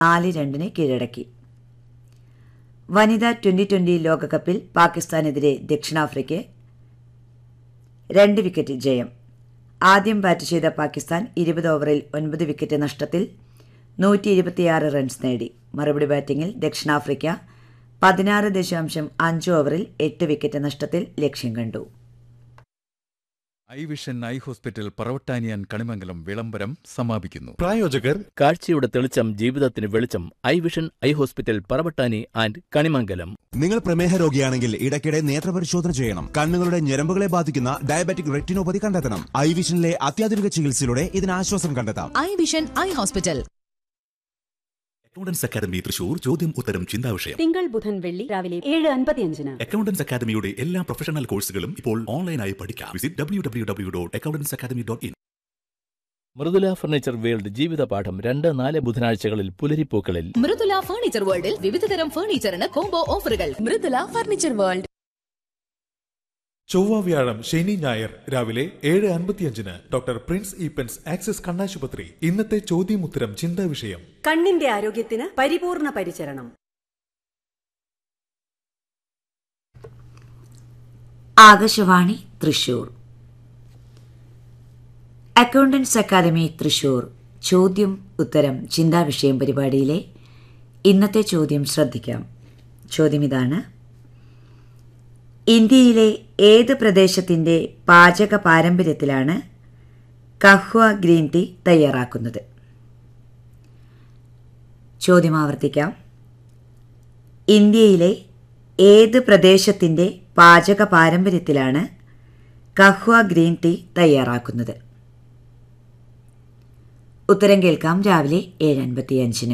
നാല് രണ്ടിന് കീഴടക്കി വനിതാ ട്വന്റി ട്വന്റി ലോകകപ്പിൽ പാകിസ്ഥാനെതിരെ ദക്ഷിണാഫ്രിക്ക രണ്ട് വിക്കറ്റ് ജയം ആദ്യം ബാറ്റ് ചെയ്ത പാകിസ്ഥാൻ ഇരുപത് ഓവറിൽ ഒൻപത് വിക്കറ്റ് നഷ്ടത്തിൽ നൂറ്റി ഇരുപത്തിയാറ് റൺസ് നേടി മറുപടി ബാറ്റിംഗിൽ ദക്ഷിണാഫ്രിക്ക പതിനാറ് ദശാംശം അഞ്ച് ഓവറിൽ എട്ട് വിക്കറ്റ് നഷ്ടത്തിൽ ലക്ഷ്യം കണ്ടു ഐ വിഷൻ ഐ ഹോസ്പിറ്റൽ പറവട്ടാനിയാൻ കണിമംഗലം വിളംബരം സമാപിക്കുന്നു പ്രായോജകർ കാഴ്ചയുടെ തെളിച്ചം ജീവിതത്തിന് വെളിച്ചം eye vision eye hospital Paravattani and Kanimangalam നിങ്ങൾ പ്രമേഹ രോഗിയാണെങ്കിൽ ഇടയ്ക്കിടെ നേത്രപരിശോധന ചെയ്യണം കണ്ണുകളുടെ ഞരമ്പുകളെ ബാധിക്കുന്ന ഡയബറ്റിക് റെറ്റിനോപ്പതി കണ്ടെത്തണം ഐ വിഷനിലെ അത്യാധുനിക ചികിത്സയിലൂടെ ഇതിന് ആശ്വാസം കണ്ടെത്താം eye vision eye hospital accountants academy Thrissur ചോദ്യം ഉത്തരം ചിന്താവിഷയം തിങ്കൾ ബുധൻ വെള്ളി രാവിലെ ഏഴ് അൻപത്തിയഞ്ചിന് അക്കൗണ്ടൻസ് അക്കാദമിയുടെ എല്ലാ പ്രൊഫഷണൽ കോഴ്സുകളും ഇപ്പോൾ ഓൺലൈനായി പഠിക്കാം visit W W W dot accountants academy dot in Mridula furniture world ജീവിത പാഠം രണ്ട് നാല് ബുധനാഴ്ചകളിൽ പുലരിപ്പൂക്കളിൽ മൃദുല ഫർണിച്ചർ വേൾഡിൽ വിവിധതരം ഫർണിച്ചറിന് കോംബോ ഓഫറുകൾ മൃദുല ഫർണിച്ചർ വേൾഡ് ചൊവ്വ വ്യാഴം ശനി ഞായർ രാവിലെ ഏഴ് അൻപത്തിയഞ്ചിന് ഡോക്ടർ പ്രിൻസ് ഈപ്പൻസ് ആക്സിസ് കണ്ണാശുപത്രി ഇന്നത്തെ ചോദ്യമുത്തരം ചിന്താ വിഷയം കണ്ണിന്റെ ആരോഗ്യത്തിന് പരിപൂർണ പരിചരണം ആകാശവാണി തൃശൂർ അക്കൗണ്ടൻസ് അക്കാദമി തൃശൂർ ചോദ്യം ഉത്തരം ചിന്താവിഷയം പരിപാടിയിലെ ഇന്നത്തെ ചോദ്യം ശ്രദ്ധിക്കാം ചോദ്യം ഇതാണ് ഇന്ത്യയിലെ ഏത് പ്രദേശത്തിൻ്റെ പാചക പാരമ്പര്യത്തിലാണ് കഹ്വ ഗ്രീൻ ടീ തയ്യാറാക്കുന്നത് ചോദ്യം ആവർത്തിക്കാം ഇന്ത്യയിലെ ഏത് പ്രദേശത്തിൻ്റെ പാചക പാരമ്പര്യത്തിലാണ് കഹ്വ ഗ്രീൻ ടീ തയ്യാറാക്കുന്നത് ഉത്തരം കേൾക്കാം രാവിലെ ഏഴ് അൻപത്തിയഞ്ചിന്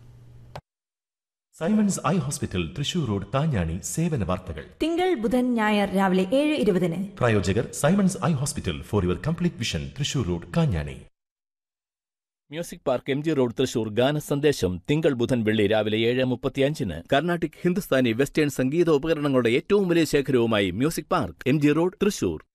Simons eye hospital Thrissur road Thanjani സേവന വാർത്തകൾ തിങ്കൾ ബുധൻ ഞായർ രാവിലെ ഏഴ് ഇരുപതിന് പ്രായോജകർ Simons eye hospital for your complete vision Thrissur road Kanjani music park M G road Thrissur ഗാന സന്ദേശം തിങ്കൾ ബുധൻ വെള്ളി രാവിലെ ഏഴ് മുപ്പത്തിയഞ്ചിന് കർണാട്ടിക് ഹിന്ദുസ്ഥാനി വെസ്റ്റേൺ സംഗീത ഉപകരണങ്ങളുടെ ഏറ്റവും വലിയ ശേഖരവുമായി music park M G road Thrissur